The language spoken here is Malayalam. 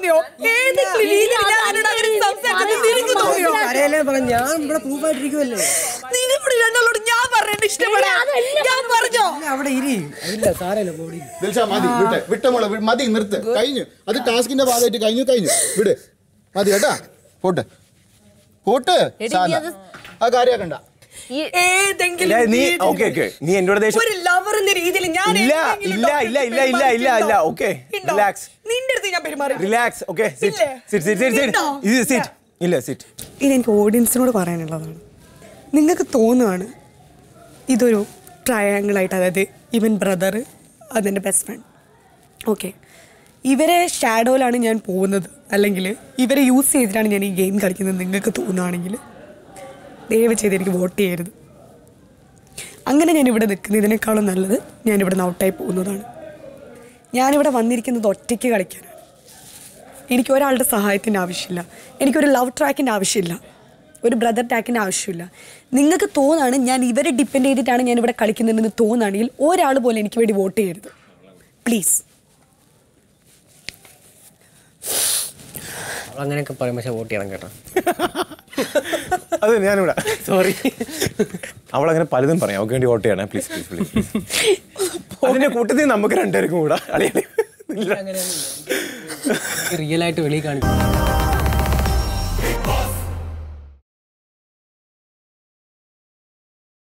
തോന്നിയോ ഏതെങ്കിലും രീതിയിൽ ഞാൻ നിന്നോട് അങ്ങനെ സംസാരിച്ചത് നിനക്ക് തോന്നിയോ കരയല്ലേ പറഞ്ഞു ഞാൻ ഇവിടെ പ്രൂഫായിട്ടിരിക്കുമല്ലേ നിങ്ങൾ ഇവിടെ രണ്ടാളോട് ഞാൻ പറഞ്ഞിട്ട് ഇഷ്ടപ്പെടാ ഞാൻ പറഞ്ഞോ അവിടെ ഇരി ഇല്ല സാരല്ല പോടി ദിൽഷ മതി വിട്ടെ വിട്ട മോളെ വി- മതി നിർത്ത് കഴിഞ്ഞു അത് ടാസ്കിന്റെ ഭാഗമായിട്ട് കഴിഞ്ഞു കഴിഞ്ഞു വിട് മതി കേട്ടാ പോട്ടെ പോട്ട് സാധനം. ആ കാര്യാക്കണ്ട ഏതെങ്കിലും ഇല്ല, നീ രീതിയിൽ ഓക്കെ ഓക്കെ നീ എന്നോട് ദേഷ്യം ഒരു ലവർ എന്ന രീതിയിൽ ഞാൻ ഇല്ല, എന്തെങ്കിലും ഇല്ല, ഡോക്ടറെ ഇല്ല, ഇല്ല, ഇല്ല, ഇല്ല, ഇല്ല, പെരുമാറിയിട്ടുണ്ടോ? okay. ഉണ്ടോ? Relax. നിന്റെ അടുത്ത് ഞാൻ പെരുമാറി റിലാക്സ് ഓക്കെ സിറ്റ് ഇല്ലേ? സിറ്റ് സിറ്റ് സിറ്റ് ഉണ്ടോ? ഇത് സിറ്റ് ഇല്ല സിറ്റ് ഇത് എനിക്ക് ഓഡിയൻസിനോട് പറയാനുള്ളതാണ് നിങ്ങൾക്ക് തോന്നുകയാണ് ഇതൊരു ട്രയാങ്കിൾ ആയിട്ട് അതായത് ഇവൻ ബ്രദർ അതെൻ്റെ ബെസ്റ്റ് ഫ്രണ്ട് ഓക്കെ ഇവരെ ഷാഡോയിലാണ് ഞാൻ പോകുന്നത് അല്ലെങ്കിൽ ഇവരെ യൂസ് ചെയ്തിട്ടാണ് ഞാൻ ഈ ഗെയിം കളിക്കുന്നത് നിങ്ങൾക്ക് തോന്നുകയാണെങ്കിൽ ദയവ് ചെയ്ത് എനിക്ക് വോട്ട് ചെയ്യരുത് അങ്ങനെ ഞാൻ ഇവിടെ നിൽക്കുന്നതിനേക്കാളും നല്ലത് ഞാൻ ഇവിടെ നിന്ന് ഔട്ടായി പോകുന്നതാണ് ഞാനിവിടെ വന്നിരിക്കുന്നത് ഒറ്റയ്ക്ക് കളിക്കാനാണ് എനിക്ക് ഒരാളുടെ സഹായത്തിൻ്റെ ആവശ്യമില്ല എനിക്കൊരു ലവ് ട്രാക്കിൻ്റെ ആവശ്യമില്ല ഒരു ബ്രദർ ട്രാക്കിൻ്റെ ആവശ്യമില്ല നിങ്ങൾക്ക് തോന്നാണ് ഞാൻ ഇവരെ ഡിപ്പെൻഡ് ചെയ്തിട്ടാണ് ഞാൻ ഇവിടെ കളിക്കുന്നതെന്ന് തോന്നുകയാണെങ്കിൽ ഒരാൾ പോലും എനിക്ക് വേണ്ടി വോട്ട് ചെയ്യരുത് പ്ലീസ് അങ്ങനെയൊക്കെ പറയും പക്ഷെ വോട്ട് ചെയ്യണം കേട്ടോ അത് ഞാനിവിടെ സോറി അവൾ അങ്ങനെ പലതും പറയാം അവൾക്ക് വേണ്ടി വോട്ട് ചെയ്യണേ പ്ലീസ് പ്ലീസ് പ്ലീസ് അതിന്റെ കൂട്ടത്തിൽ നമുക്ക് രണ്ടുപേർക്കും കൂടെ അളിയളി റിയൽ ആയിട്ട് വെളിയിൽ കാണിക്കും